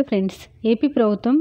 friends AP ప్రభుత్వం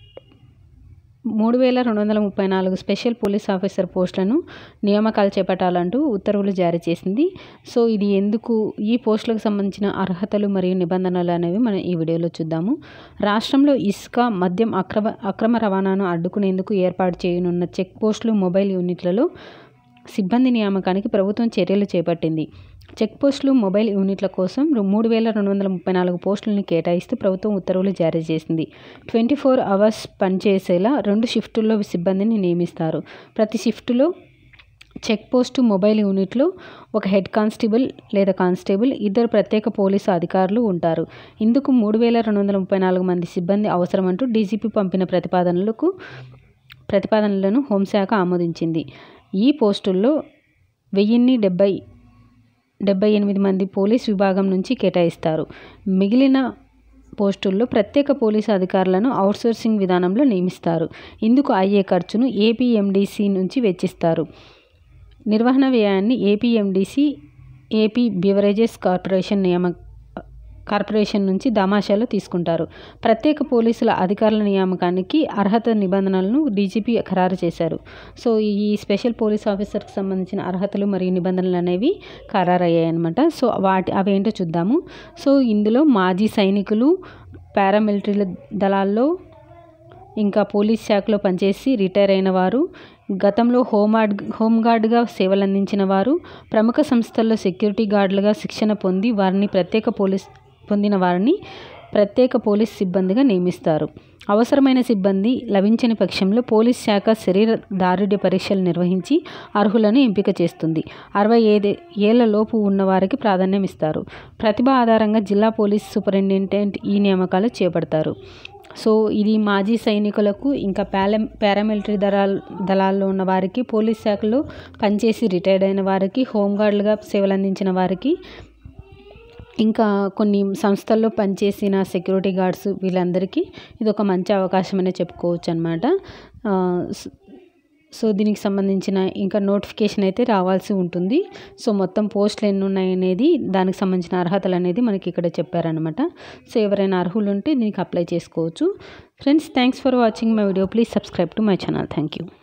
మూడు వేల రెండు వందల ముప్పై నాలుగు స్పెషల్ పోలీస్ ఆఫీసర్ పోస్టులను నియామకాలు చేపట్టాలంటూ ఉత్తర్వులు జారీ చేసింది సో ఇది ఎందుకు ఈ పోస్టులకు సంబంధించిన అర్హతలు మరియు నిబంధనలు అనేవి మనం ఈ వీడియోలో చూద్దాము రాష్ట్రంలో ఇసుక మద్యం అక్రమ అక్రమ రవాణాను అడ్డుకునేందుకు ఏర్పాటు చేయనున్న చెక్ పోస్టులు మొబైల్ యూనిట్లలో సిబ్బంది నియామకానికి ప్రభుత్వం చర్యలు చేపట్టింది చెక్ పోస్టులు మొబైల్ యూనిట్ల కోసం మూడు వేల రెండు వందల ముప్పై నాలుగు పోస్టులను కేటాయిస్తూ ప్రభుత్వం ఉత్తర్వులు జారీ చేసింది ట్వంటీ ఫోర్ అవర్స్ పనిచేసేలా రెండు షిఫ్టుల్లో సిబ్బందిని నియమిస్తారు ప్రతి షిఫ్టులో చెక్ పోస్టు మొబైల్ యూనిట్లో ఒక హెడ్ కానిస్టేబుల్ లేదా కానిస్టేబుల్ ఇద్దరు ప్రత్యేక పోలీసు అధికారులు ఉంటారు ఇందుకు మూడు వేల రెండు వందల ముప్పై నాలుగు మంది సిబ్బంది అవసరమంటూ డీజీపీ పంపిన ప్రతిపాదనలకు ప్రతిపాదనలను హోంశాఖ ఆమోదించింది ఈ పోస్టుల్లో వెయ్యిన్ని డెబ్బై డెబ్బై ఎనిమిది మంది పోలీస్ విభాగం నుంచి కేటాయిస్తారు మిగిలిన పోస్టుల్లో ప్రత్యేక పోలీసు అధికారులను అవుట్సోర్సింగ్ విధానంలో నియమిస్తారు ఇందుకు అయ్యే ఖర్చును ఏపీఎండిసి నుంచి వెచ్చిస్తారు నిర్వహణ వ్యయాన్ని ఏపీఎండిసి ఏపీ బివరేజెస్ కార్పొరేషన్ నియామ కార్పొరేషన్ నుంచి దామాషాలో తీసుకుంటారు ప్రత్యేక పోలీసుల అధికారుల నియామకానికి అర్హత నిబంధనలను డీజీపీ ఖరారు చేశారు సో ఈ స్పెషల్ పోలీస్ ఆఫీసర్కి సంబంధించిన అర్హతలు మరియు నిబంధనలు అనేవి ఖరారయ్యాయి అనమాట సో వాటి అవేంటో చూద్దాము సో ఇందులో మాజీ సైనికులు పారామిలిటరీ దళాల్లో ఇంకా పోలీస్ శాఖలో పనిచేసి రిటైర్ అయిన వారు గతంలో హోంగార్డ్ హోంగార్డ్గా సేవలు అందించిన వారు ప్రముఖ సంస్థల్లో సెక్యూరిటీ గార్డులుగా శిక్షణ పొంది వారిని ప్రత్యేక పోలీస్ పొందిన వారిని ప్రత్యేక పోలీస్ సిబ్బందిగా నియమిస్తారు అవసరమైన సిబ్బంది లభించని పక్షంలో పోలీస్ శాఖ శరీర దారుఢ్య పరీక్షలు నిర్వహించి అర్హులను ఎంపిక చేస్తుంది అరవై ఐదు ఏళ్ల లోపు ఉన్న వారికి ప్రాధాన్యం ఇస్తారు ప్రతిభ ఆధారంగా జిల్లా పోలీస్ సూపరింటెండెంట్ ఈ నియామకాలు చేపడతారు సో ఇది మాజీ సైనికులకు ఇంకా పారా పారామిలిటరీ దళాల దళాల్లో ఉన్న వారికి పోలీస్ శాఖలో పనిచేసి రిటైర్డ్ అయిన వారికి హోంగార్డులుగా సేవలు అందించిన వారికి ఇంకా కొన్ని సంస్థల్లో పనిచేసిన సెక్యూరిటీ గార్డ్స్ వీళ్ళందరికీ ఇది ఒక మంచి అవకాశం అనే చెప్పుకోవచ్చు అనమాట సో దీనికి సంబంధించిన ఇంకా నోటిఫికేషన్ అయితే రావాల్సి ఉంటుంది సో మొత్తం పోస్టులు ఎన్ని ఉన్నాయి అనేది దానికి సంబంధించిన అర్హతలు అనేది మనకి ఇక్కడ చెప్పారనమాట సో ఎవరైనా అర్హులు ఉంటే దీనికి అప్లై చేసుకోవచ్చు friends thanks for watching my video please subscribe to my channel thank you